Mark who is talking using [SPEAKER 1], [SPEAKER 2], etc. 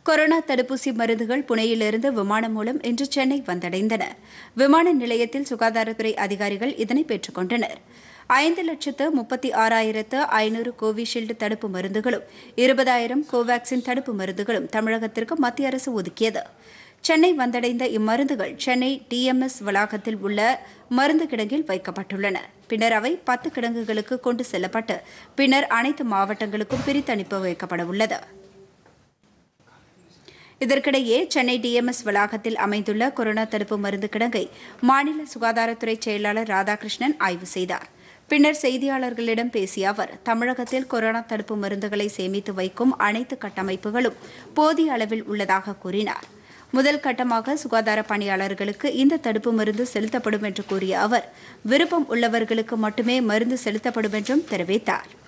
[SPEAKER 1] corona தடுப்பூசி மருந்துகள் புனேயிலிருந்து விமானம் மூலம் இன்று சென்னை வந்தடைந்தன விமான நிலையத்தில் சுகாதாரத்துறை அதிகாரிகள் இதனை பெற்றுக் கொண்டனர் ஐந்து லட்சத்து முப்பத்தி ஆறாயிரத்து ஐநூறு கோவிஷீல்டு தடுப்பு மருந்துகளும் இருபதாயிரம் கோவாக்சின் தடுப்பு மருந்துகளும் தமிழகத்திற்கு மத்திய அரசு ஒதுக்கியது சென்னை வந்தடைந்த இம்மருந்துகள் சென்னை டிஎம்எஸ் வளாகத்தில் உள்ள மருந்து கிடங்கில் வைக்கப்பட்டுள்ளன பின்னர் அவை பத்து கிடங்குகளுக்கு கொண்டு செல்லப்பட்டு பின்னர் அனைத்து மாவட்டங்களுக்கும் பிரித்து அனுப்பி வைக்கப்பட உள்ளது இதற்கிடையே சென்னை டிஎம்எஸ் வளாகத்தில் அமைந்துள்ள கொரோனா தடுப்பு மருந்து கிடங்கை மாநில சுகாதாரத்துறை செயலாளர் ராதாகிருஷ்ணன் ஆய்வு செய்தார் பின்னர் செய்தியாளர்களிடம் பேசிய அவர் தமிழகத்தில் கொரோனா தடுப்பு மருந்துகளை சேமித்து வைக்கும் அனைத்து கட்டமைப்புகளும் போதிய அளவில் உள்ளதாக கூறினார் முதல் கட்டமாக சுகாதார பணியாளர்களுக்கு இந்த தடுப்பு மருந்து செலுத்தப்படும் என்று கூறிய அவர் விருப்பம் உள்ளவர்களுக்கு மட்டுமே மருந்து செலுத்தப்படும் என்றும் தெரிவித்தார்